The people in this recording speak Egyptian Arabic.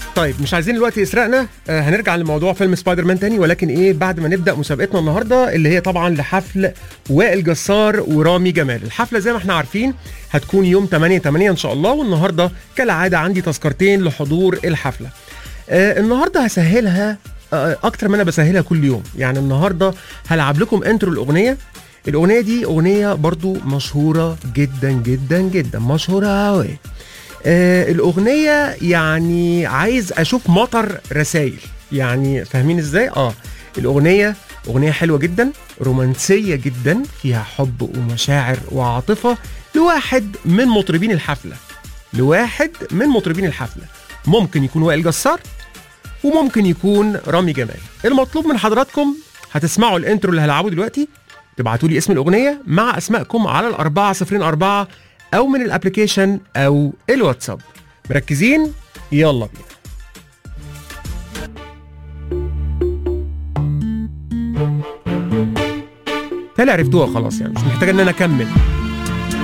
طيب مش عايزين الوقت يسرقنا آه هنرجع لموضوع فيلم سبايدر مان تاني ولكن ايه بعد ما نبدا مسابقتنا النهارده اللي هي طبعا لحفل وائل جسار ورامي جمال الحفله زي ما احنا عارفين هتكون يوم 8 8 ان شاء الله والنهارده كالعاده عندي تذكرتين لحضور الحفله آه النهارده هسهلها آه اكتر ما انا بسهلها كل يوم يعني النهارده هلعب لكم انترو الاغنيه الاغنيه دي اغنيه برضو مشهوره جدا جدا جدا مشهوره قوي آه الأغنية يعني عايز أشوف مطر رسايل يعني فاهمين إزاي؟ آه الأغنية أغنية حلوة جدا رومانسية جدا فيها حب ومشاعر وعاطفة لواحد من مطربين الحفلة لواحد من مطربين الحفلة ممكن يكون وائل جسار وممكن يكون رامي جمال المطلوب من حضراتكم هتسمعوا الانترو اللي هلعبه دلوقتي تبعتوا لي اسم الأغنية مع أسمائكم على الأربعة صفرين أربعة او من الابلكيشن او الواتساب مركزين يلا بينا هل عرفتوها خلاص يعني مش محتاج ان انا اكمل